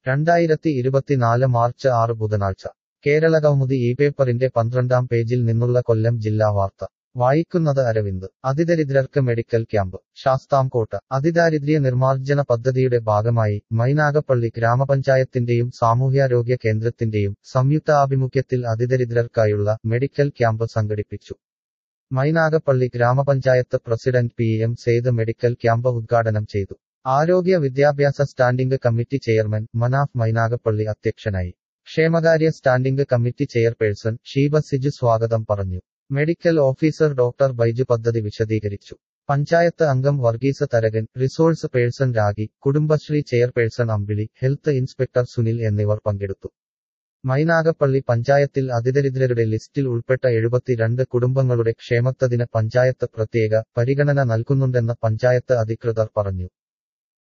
രണ്ടായിരത്തി ഇരുപത്തിനാല് മാർച്ച് ആറ് ബുധനാഴ്ച കേരളകൗമുദി ഈ പേപ്പറിന്റെ പന്ത്രണ്ടാം പേജിൽ നിന്നുള്ള കൊല്ലം ജില്ലാ വാർത്ത വായിക്കുന്നത് അരവിന്ദ് അതിദരിദ്രർക്ക് മെഡിക്കൽ ക്യാമ്പ് ശാസ്താംകോട്ട അതിദാരിദ്ര്യ നിർമ്മാർജ്ജന പദ്ധതിയുടെ ഭാഗമായി മൈനാഗപ്പള്ളി ഗ്രാമപഞ്ചായത്തിന്റെയും സാമൂഹ്യാരോഗ്യ കേന്ദ്രത്തിന്റെയും സംയുക്ത ആഭിമുഖ്യത്തിൽ അതിദരിദ്രർക്കായുള്ള മെഡിക്കൽ ക്യാമ്പ് സംഘടിപ്പിച്ചു മൈനാഗപ്പള്ളി ഗ്രാമപഞ്ചായത്ത് president P M Sayed medical camp ഉദ്ഘാടനം ചെയ്തു ആരോഗ്യ വിദ്യാഭ്യാസ standing committee chairman Manaf Mynagappally അധ്യക്ഷനായി ക്ഷേമകാര്യ standing committee chairperson Sheeba Siju സ്വാഗതം പറഞ്ഞു മെഡിക്കൽ ഓഫീസർ ഡോക്ടർ ബൈജു പദ്ധതി വിശദീകരിച്ചു പഞ്ചായത്ത് അംഗം Varghese Tharakan resource person Ragi Kudumbashree chairperson Ambili health inspector Sunil എന്നിവർ പങ്കെടുത്തു മൈനാഗപ്പള്ളി പഞ്ചായത്തിൽ അതിദരിദ്രരുടെ ലിസ്റ്റിൽ ഉൾപ്പെട്ട എഴുപത്തിരണ്ട് കുടുംബങ്ങളുടെ ക്ഷേമത്തതിന് പഞ്ചായത്ത് പ്രത്യേക പരിഗണന നൽകുന്നുണ്ടെന്ന് പഞ്ചായത്ത് അധികൃതർ പറഞ്ഞു